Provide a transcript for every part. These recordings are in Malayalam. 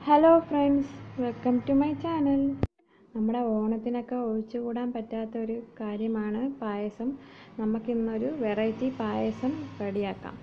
hello friends welcome to my channel നമ്മുടെ ഓണത്തിനൊക്കെ ഒഴിച്ചുകൂടാൻ പറ്റാത്ത ഒരു കാര്യമാണ് പായസം നമുക്കിന്നൊരു വെറൈറ്റി പായസം റെഡിയാക്കാം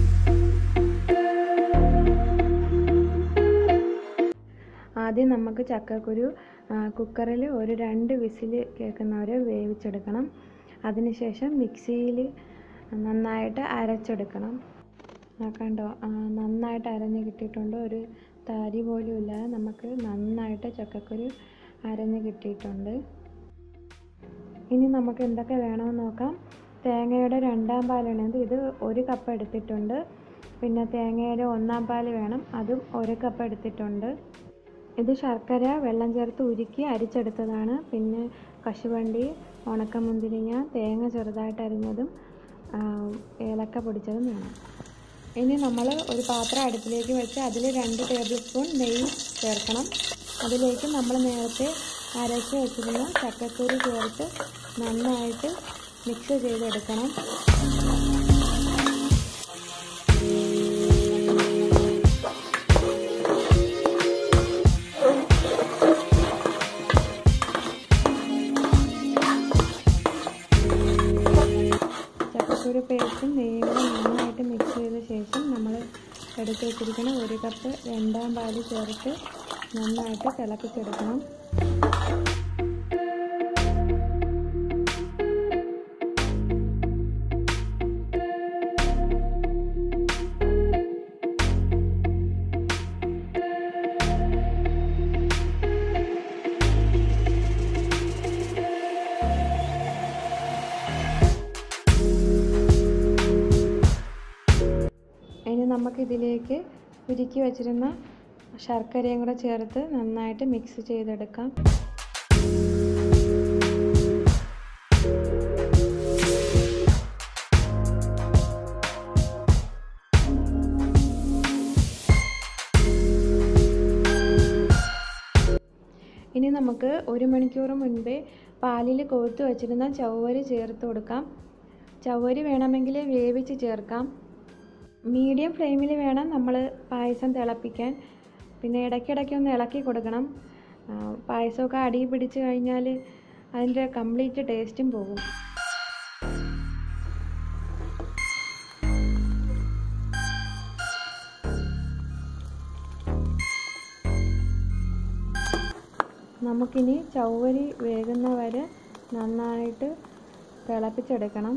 ആദ്യം നമുക്ക് ചക്കക്കുരു കുക്കറിൽ ഒരു രണ്ട് വിസിൽ കേൾക്കുന്നവരെ വേവിച്ചെടുക്കണം അതിനുശേഷം മിക്സിയിൽ നന്നായിട്ട് അരച്ചെടുക്കണം ആ കണ്ടോ ആ, നന്നായിട്ട് അരഞ്ഞ് കിട്ടിയിട്ടുണ്ട് ഒരു തരി പോലും ഇല്ലാതെ നമുക്ക് നന്നായിട്ട് ചക്കക്കുരു അരഞ്ഞ് കിട്ടിയിട്ടുണ്ട് ഇനി നമുക്ക് എന്തൊക്കെ വേണമെന്ന് നോക്കാം തേങ്ങയുടെ രണ്ടാം പാലാണ് ഇത് ഇത് ഒരു കപ്പ് എടുത്തിട്ടുണ്ട് പിന്നെ തേങ്ങയുടെ ഒന്നാം പാല് വേണം അതും ഒരു കപ്പ് എടുത്തിട്ടുണ്ട് ഇത് ശർക്കര വെള്ളം ചേർത്ത് ഉരുക്കി അരിച്ചെടുത്തതാണ് പിന്നെ കശുവണ്ടി ഉണക്കമുന്തിരിങ്ങ തേങ്ങ ചെറുതായിട്ട് അരിഞ്ഞതും ആ, ഏലക്ക പൊടിച്ചതും വേണം ഇനി നമ്മൾ ഒരു പാത്രം അടുപ്പിലേക്ക് വെച്ച് അതിൽ രണ്ട് ടേബിൾ സ്പൂൺ നെയ്യ് ചേർക്കണം അതിലേക്ക് നമ്മൾ നേരത്തെ അരച്ച് വെച്ചിരുന്ന ചക്കക്കുരു ചേർത്ത് നന്നായിട്ട് മിക്സ് ചെയ്തെടുക്കണം ചക്കക്കുരു പേസ്റ്റും നെയ്യും കൂടെ നന്നായിട്ട് മിക്സ് ചെയ്ത ശേഷം നമ്മൾ എടുത്ത് വെച്ചിരിക്കുന്ന ഒരു കപ്പ് രണ്ടാം പാല് ചേർത്ത് നന്നായിട്ട് തിളപ്പിച്ചെടുക്കണം ഇനി നമുക്കിതിലേക്ക് ഉരുക്കി വെച്ചിരുന്ന ശർക്കരയും കൂടെ ചേർത്ത് നന്നായിട്ട് മിക്സ് ചെയ്തെടുക്കാം ഇനി നമുക്ക് ഒരു മണിക്കൂർ മുൻപേ പാലിൽ കൊഴുത്ത് വെച്ചിരുന്ന ചവ്വരി ചേർത്ത് കൊടുക്കാം ചവ്വരി വേണമെങ്കിൽ വേവിച്ച് ചേർക്കാം മീഡിയം ഫ്ലെയിമിൽ വേണം നമ്മൾ പായസം തിളപ്പിക്കാൻ പിന്നെ ഇടയ്ക്കിടയ്ക്ക് ഒന്ന് ഇളക്കി കൊടുക്കണം ആ, പായസമൊക്കെ അടി പിടിച്ച് കഴിഞ്ഞാൽ അതിൻ്റെ കംപ്ലീറ്റ് ടേസ്റ്റും പോകും നമുക്കിനി ചവ്വരി വേകുന്ന വരെ നന്നായിട്ട് തിളപ്പിച്ചെടുക്കണം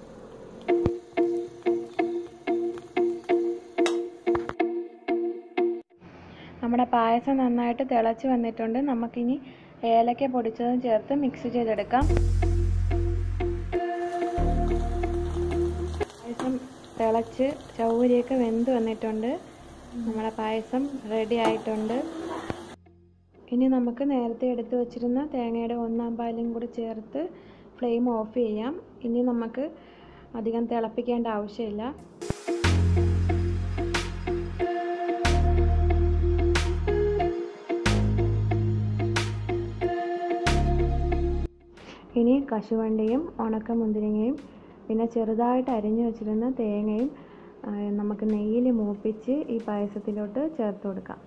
നമ്മുടെ പായസം നന്നായിട്ട് തിളച്ച് വന്നിട്ടുണ്ട് നമുക്കിനി ഏലക്ക പൊടിച്ചതും ചേർത്ത് മിക്സ് ചെയ്തെടുക്കാം പായസം തിളച്ച് ചൗരിയൊക്കെ വെന്ത് വന്നിട്ടുണ്ട് നമ്മുടെ പായസം റെഡി ആയിട്ടുണ്ട് ഇനി നമുക്ക് നേരത്തെ എടുത്തു വച്ചിരുന്ന തേങ്ങയുടെ ഒന്നാം പാലും കൂടി ചേർത്ത് ഫ്ലെയിം ഓഫ് ചെയ്യാം ഇനി നമുക്ക് അധികം തിളപ്പിക്കേണ്ട ആവശ്യമില്ല ഇനി കശുവണ്ടിയും ഉണക്കമുന്തിരിങ്ങയും പിന്നെ ചെറുതായിട്ട് അരിഞ്ഞു വെച്ചിരുന്ന തേങ്ങയും ആ, നമുക്ക് നെയ്യിൽ മൂപ്പിച്ച് ഈ പായസത്തിലോട്ട് ചേർത്ത് കൊടുക്കാം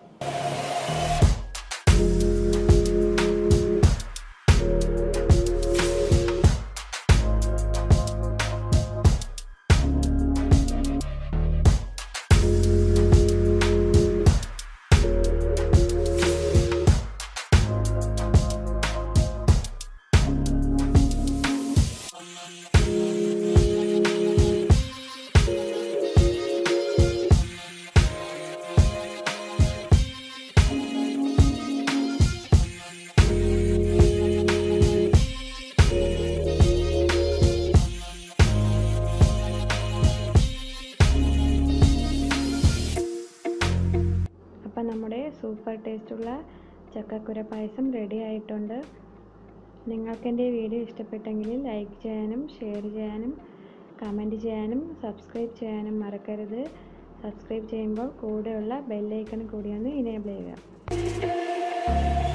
അപ്പം നമ്മുടെ സൂപ്പർ ടേസ്റ്റുള്ള ചക്കക്കുര പായസം റെഡി ആയിട്ടുണ്ട് നിങ്ങൾക്ക് എൻ്റെ വീഡിയോ ഇഷ്ടപ്പെട്ടെങ്കിൽ ലൈക്ക് ചെയ്യാനും ഷെയർ ചെയ്യാനും കമൻറ്റ് ചെയ്യാനും സബ്സ്ക്രൈബ് ചെയ്യാനും മറക്കരുത് സബ്സ്ക്രൈബ് ചെയ്യുമ്പോൾ കൂടെയുള്ള ബെല്ലൈക്കൺ കൂടി ഒന്ന് ഇനേബിൾ ചെയ്യുക